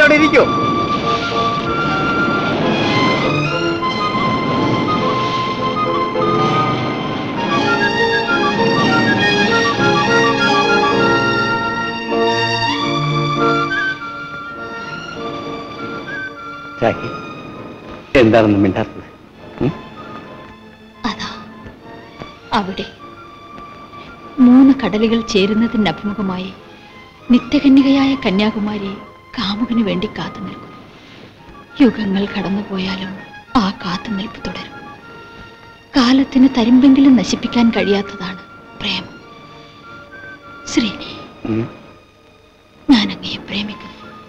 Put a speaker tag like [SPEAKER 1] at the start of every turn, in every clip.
[SPEAKER 1] അവിടെ ഇരിക്കോ രാഖി എന്താണെന്ന് മിണ്ടാത്തത് ഉം?
[SPEAKER 2] അതാ അവിടെ മൂന്ന് കടലുകൾ ചേരുന്നതിന് അഭിമുഖമായി നിത്യകന്യകയായ കന്യാകുമാരി കാമുകന് വേണ്ടി കാത്തു നിൽക്കുന്നു യുഗങ്ങൾ കടന്നുപോയാലും ആ കാത്തുനിൽപ്പ് തുടരും കാലത്തിന് തരിമ്പെങ്കിലും നശിപ്പിക്കാൻ കഴിയാത്തതാണ് പ്രേമം ശ്രീനി
[SPEAKER 1] ഉം.
[SPEAKER 2] ഞാൻ അങ്ങയെ പ്രേമിക്കുന്നു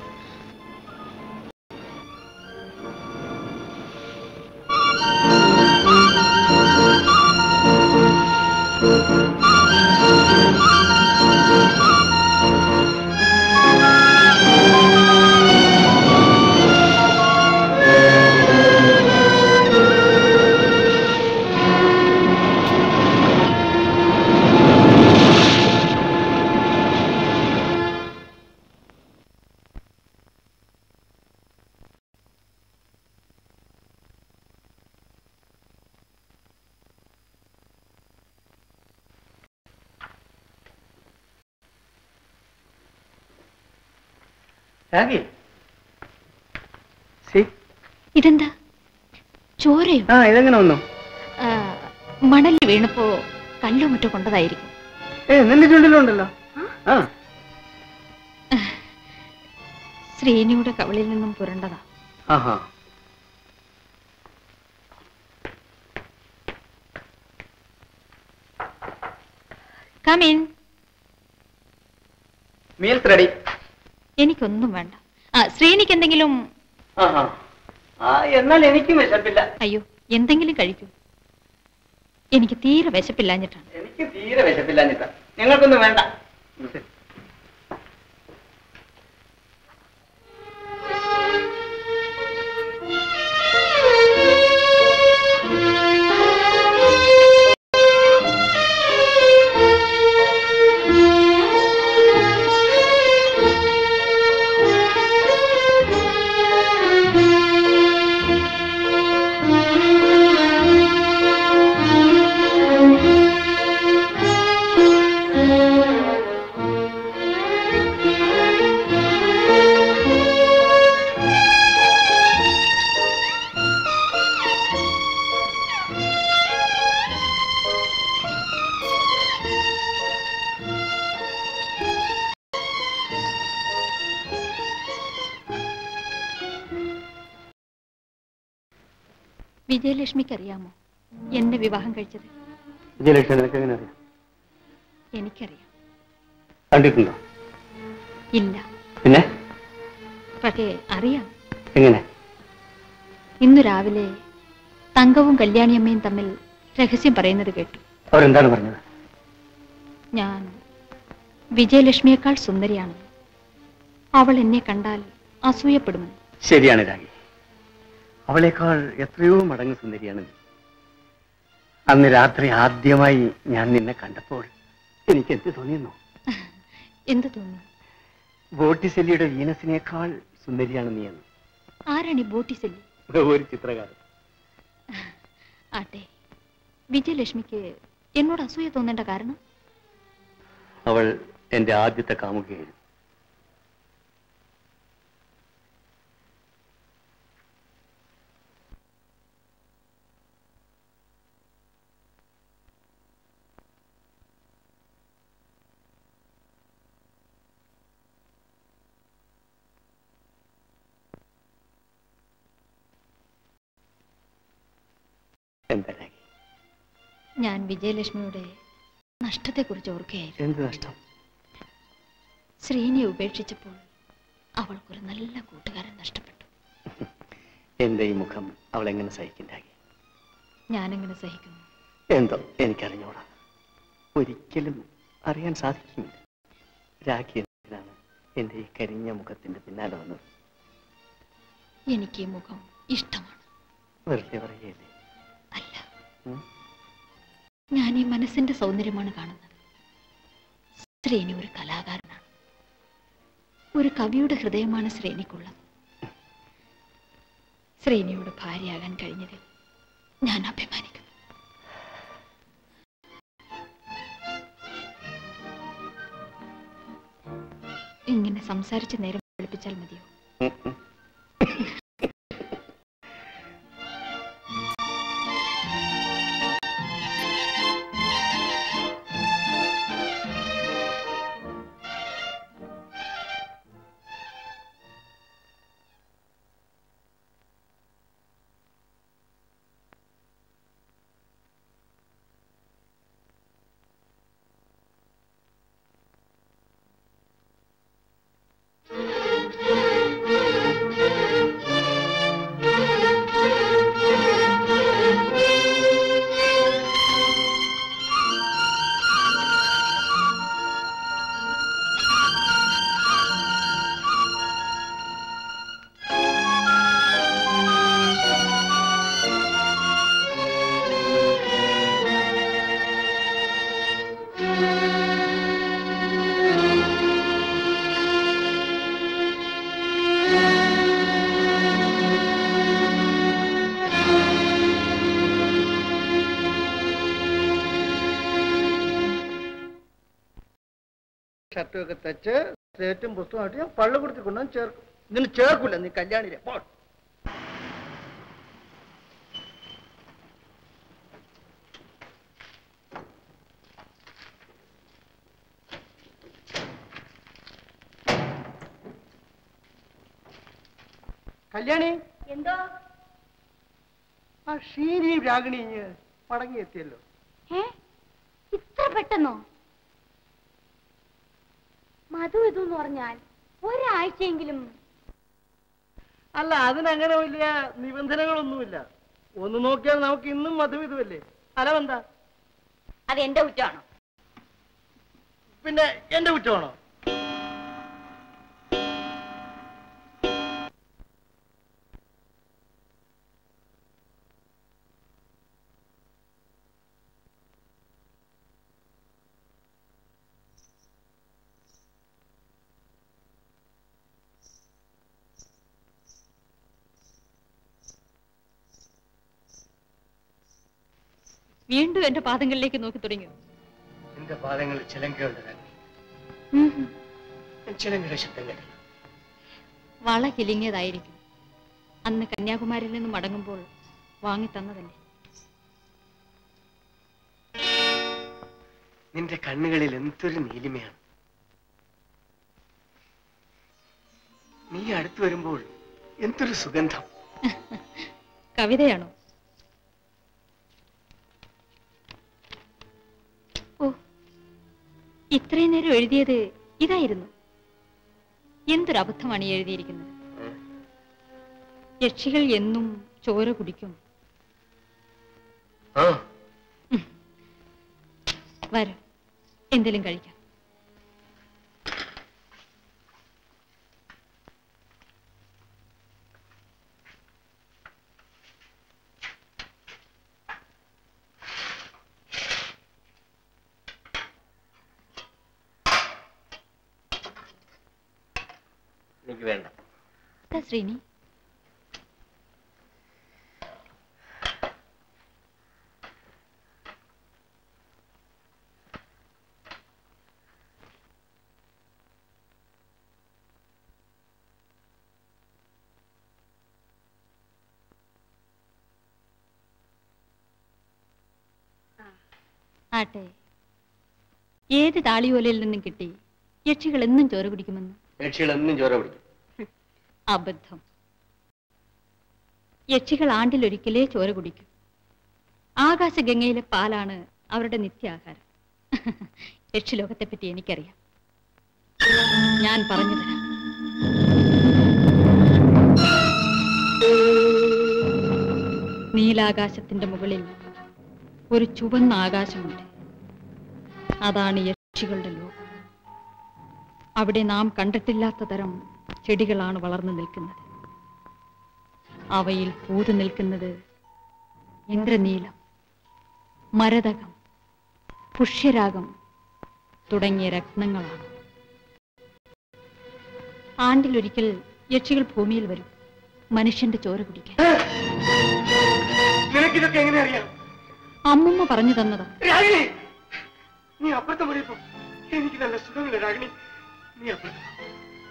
[SPEAKER 1] രാഖി സി
[SPEAKER 2] ഇതെന്താ ചോരയോ
[SPEAKER 1] ആ ഇതെങ്ങനെ വന്നു
[SPEAKER 2] ആ, മണലിൽ വീണപ്പോ കല്ലോ മറ്റോ കൊണ്ടതായിരിക്കും
[SPEAKER 1] ഏ നിന്റെ ചുണ്ടിലുണ്ടല്ലോ ആ
[SPEAKER 2] ശ്രീനിയുടെ കവളിൽ നിന്നും പുരണ്ടതാ
[SPEAKER 1] ആഹാ
[SPEAKER 2] കമീൻ
[SPEAKER 1] മീൽസ് റെഡി
[SPEAKER 2] എനിക്കൊന്നും വേണ്ട ആ ശ്രീനിക്ക് എന്തെങ്കിലും
[SPEAKER 1] ആഹാ ആ എന്നാൽ എനിക്കും വിശപ്പില്ല
[SPEAKER 2] അയ്യോ എന്തെങ്കിലും കഴിക്കൂ എനിക്ക് തീരെ വിശപ്പില്ലാഞ്ഞിട്ടാണ്
[SPEAKER 1] എനിക്ക് തീരെ വിശപ്പില്ല അനിത ഞങ്ങൾക്കൊന്നും വേണ്ട
[SPEAKER 2] വിജയലക്ഷ്മിക്ക് അറിയാമോ എന്നെ വിവാഹം കഴിച്ചത്
[SPEAKER 1] വിജയലക്ഷ്മി നിനക്ക് എങ്ങനെ അറിയാം
[SPEAKER 2] എനിക്കറിയാം
[SPEAKER 1] കണ്ടിട്ടുണ്ടോ
[SPEAKER 2] ഇല്ല
[SPEAKER 1] പിന്നെ
[SPEAKER 2] പക്ഷേ അറിയാം
[SPEAKER 1] എങ്ങനെ
[SPEAKER 2] ഇന്ന് രാവിലെ തങ്കവും കല്യാണിയമ്മയും തമ്മിൽ രഹസ്യം പറയുന്നത് കേട്ടു
[SPEAKER 1] അവരെന്താണ് പറഞ്ഞത്
[SPEAKER 2] ഞാൻ വിജയലക്ഷ്മിയേക്കാൾ സുന്ദരിയാണ് അവൾ എന്നെ കണ്ടാൽ അസൂയപ്പെടുമെന്ന്
[SPEAKER 1] ശരിയാണ് രാഗി അവളേക്കാൾ എത്രയോ മടങ്ങ് സുന്ദരിയാണ് നീ അന്ന് രാത്രി ആദ്യമായി ഞാൻ നിന്നെ കണ്ടപ്പോൾ എനിക്ക് എന്ത് തോന്നിയെന്നോ
[SPEAKER 2] എന്ത് തോന്നുന്നു
[SPEAKER 1] ബോട്ടിസെല്ലിയുടെ വീനസിനേക്കാൾ സുന്ദരിയാണ് നീ എന്ന്
[SPEAKER 2] ആരാണ് ഈ ബോട്ടിസെല്ലി
[SPEAKER 1] ഒരു ചിത്രകാരൻ
[SPEAKER 2] ആട്ടെ വിജയലക്ഷ്മിക്ക് എന്നോട് അസൂയ തോന്നേണ്ട കാരണം
[SPEAKER 1] അവൾ എന്റെ ആദ്യത്തെ കാമുകയായിരുന്നു എന്താ രാഗി
[SPEAKER 2] ഞാൻ വിജയലക്ഷ്മിയുടെ നഷ്ടത്തെക്കുറിച്ച് ഓർക്കുകയായിരുന്നു
[SPEAKER 1] എന്ത് നഷ്ടം
[SPEAKER 2] ശ്രീനിയെ ഉപേക്ഷിച്ചപ്പോൾ അവൾക്കൊരു നല്ല കൂട്ടുകാരൻ നഷ്ടപ്പെട്ടു
[SPEAKER 1] എന്റെ ഈ മുഖം അവൾ എങ്ങനെ സഹിക്കും രാഗി
[SPEAKER 2] ഞാനെങ്ങനെ സഹിക്കുന്നു
[SPEAKER 1] എന്തോ എനിക്കറിഞ്ഞൂടാ ഒരിക്കലും അറിയാൻ സാധിക്കുമില്ല രാഖി എന്തിനാണ് എന്റെ ഈ കരിഞ്ഞ മുഖത്തിന്റെ പിന്നാലെ വന്നത്
[SPEAKER 2] എനിക്ക് ഈ മുഖം ഇഷ്ടമാണ്
[SPEAKER 1] വെറുതെ പറയുകയല്ലേ
[SPEAKER 2] അല്ല
[SPEAKER 1] ഉം?
[SPEAKER 2] ഞാൻ ഈ മനസ്സിന്റെ സൗന്ദര്യമാണ് കാണുന്നത് ശ്രേണി ഒരു കലാകാരനാണ് ഒരു കവിയുടെ ഹൃദയമാണ് ശ്രേണിക്കുള്ളത് ശ്രീനിയോട് ഭാര്യയാകാൻ കഴിഞ്ഞതിൽ ഞാൻ അഭിമാനിക്കുന്നു ഇങ്ങനെ സംസാരിച്ച് നേരം വെളുപ്പിച്ചാൽ മതിയോ
[SPEAKER 3] ഷർട്ടും ഒക്കെ തച്ച് സേറ്റും പുസ്തകമായിട്ട് ഞാൻ പള്ളിക്കുടത്തിൽ കൊണ്ടുവന്ന് ചേർക്കും ഇതിന് ചേർക്കൂല നീ കല്യാണിയിലെ പോ കല്യാണി
[SPEAKER 4] എന്തോ
[SPEAKER 3] ആ ഷീനി രാഗിണി ഇങ്ങ് മടങ്ങി എത്തിയല്ലോ
[SPEAKER 4] ഏ ഇത്ര പെട്ടെന്നോ മധു ഇതെന്ന് പറഞ്ഞാൽ ഒരാഴ്ചയെങ്കിലും
[SPEAKER 3] അല്ല അതിനങ്ങനെ വലിയ നിബന്ധനകളൊന്നുമില്ല ഒന്ന് നോക്കിയാൽ നമുക്ക് ഇന്നും മധുവിധുവല്ലേ അലവെന്താ
[SPEAKER 4] അത് എന്റെ കുറ്റമാണോ
[SPEAKER 3] പിന്നെ എന്റെ കുറ്റമാണോ
[SPEAKER 2] വീണ്ടും എന്റെ പാദങ്ങളിലേക്ക് നോക്കി തുടങ്ങിയോ
[SPEAKER 1] എന്റെ പാദങ്ങളിൽ ചിലങ്കയുണ്ട് രാജ്ഞി ഞാൻ ചിലങ്കയുടെ ശബ്ദം കേട്ടില്ല
[SPEAKER 2] വള കിലിങ്ങിയതായിരിക്കും അന്ന് കന്യാകുമാരിയിൽ നിന്ന് മടങ്ങുമ്പോൾ വാങ്ങി തന്നതല്ലേ
[SPEAKER 1] നിന്റെ കണ്ണുകളിൽ എന്തൊരു നീലിമയാണ് നീ അടുത്തു വരുമ്പോൾ എന്തൊരു സുഗന്ധം
[SPEAKER 2] കവിതയാണോ ഓ ഇത്രയും നേരം എഴുതിയത് ഇതായിരുന്നു എന്തൊരു അബദ്ധമാണ് ഈ എഴുതിയിരിക്കുന്നത് യക്ഷികൾ എന്നും ചോര കുടിക്കും
[SPEAKER 1] ആ
[SPEAKER 2] വരും എന്തെങ്കിലും കഴിക്കാം
[SPEAKER 1] എനിക്ക് വേണ്ട
[SPEAKER 2] എന്താ ശ്രീനി ആട്ടെ ഏത് താളിയോലയിൽ നിന്നും കിട്ടി യക്ഷികൾ എന്നും ചോര കുടിക്കുമെന്ന്
[SPEAKER 1] രക്ഷികൾ എന്നും ചോര പിടിക്കും
[SPEAKER 2] അബദ്ധം യക്ഷികൾ ആണ്ടിലൊരിക്കലേ ചോര കുടിക്കും ആകാശഗംഗയിലെ പാലാണ് അവരുടെ നിത്യാഹാരം യക്ഷിലോകത്തെപ്പറ്റി എനിക്കറിയാം ഞാൻ പറഞ്ഞു തരാം നീലാകാശത്തിന്റെ മുകളിൽ ഒരു ചുവന്ന ആകാശമുണ്ട് അതാണ് യക്ഷികളുടെ ലോകം അവിടെ നാം കണ്ടിട്ടില്ലാത്ത തരം ചെടികളാണ് വളർന്നു നിൽക്കുന്നത് അവയിൽ പൂതു നിൽക്കുന്നത് ഇന്ദ്രനീലം മരതകം പുഷ്യരാഗം തുടങ്ങിയ രത്നങ്ങളാണ് ആണ്ടിലൊരിക്കൽ യക്ഷികൾ ഭൂമിയിൽ വരും മനുഷ്യന്റെ ചോര കുടിക്കാൻ
[SPEAKER 1] നിനക്കിതൊക്കെ എങ്ങനെ അറിയാം
[SPEAKER 2] അമ്മമ്മ പറഞ്ഞു തന്നതാ
[SPEAKER 1] രാഗിണി നീ അപ്പുറത്തെ മുറിയപ്പോ എനിക്ക് നല്ല സുഖമില്ല രാഗിണി നീ അപ്പുറത്ത് പോ.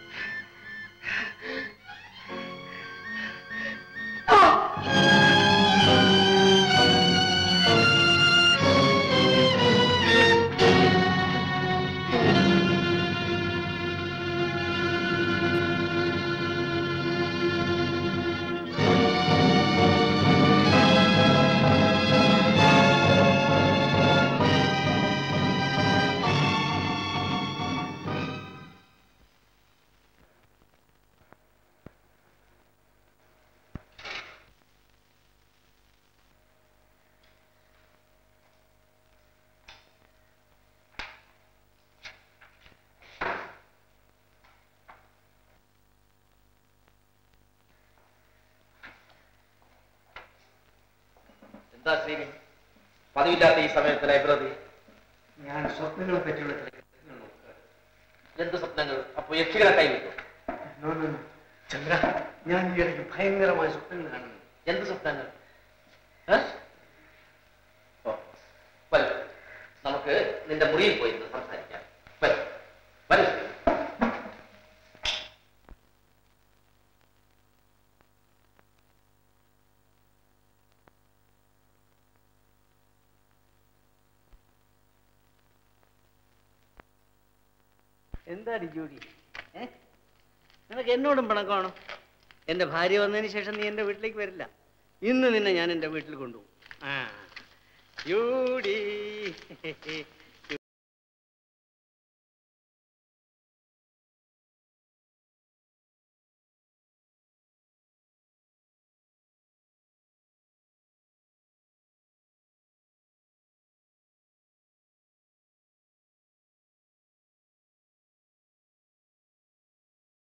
[SPEAKER 5] എന്താ ശ്രീനി പതിവില്ലാത്ത ഈ സമയത്ത് ലൈബ്രറി
[SPEAKER 1] ഞാൻ സ്വപ്നങ്ങളെ പറ്റിയുള്ള ചില
[SPEAKER 5] എന്ത് സ്വപ്നങ്ങൾ അപ്പൊ യക്ഷികളെ കൈവിട്ടു
[SPEAKER 1] No, no, no. ചന്ദ്ര ഞാൻ ഈ ഇടയ്ക്ക് ഭയങ്കരമായ സ്വപ്നങ്ങൾ കാണുന്നു
[SPEAKER 5] എന്ത് സ്വപ്നങ്ങൾ ഏ? ഓ, വരൂ നമുക്ക് നിന്റെ മുറിയിൽ പോയി ഇരുന്ന് സംസാരിക്കാം വരൂ വരൂ ശ്രീനി.
[SPEAKER 3] എന്താടി ജോഡി ഏ നിനക്ക് എന്നോടും പിണക്കമാണോ എന്റെ ഭാര്യ വന്നതിന് ശേഷം നീ എന്റെ വീട്ടിലേക്ക് വരില്ല ഇന്ന് നിന്നെ ഞാൻ എന്റെ വീട്ടിൽ കൊണ്ടുപോകും ആ ജൂഡി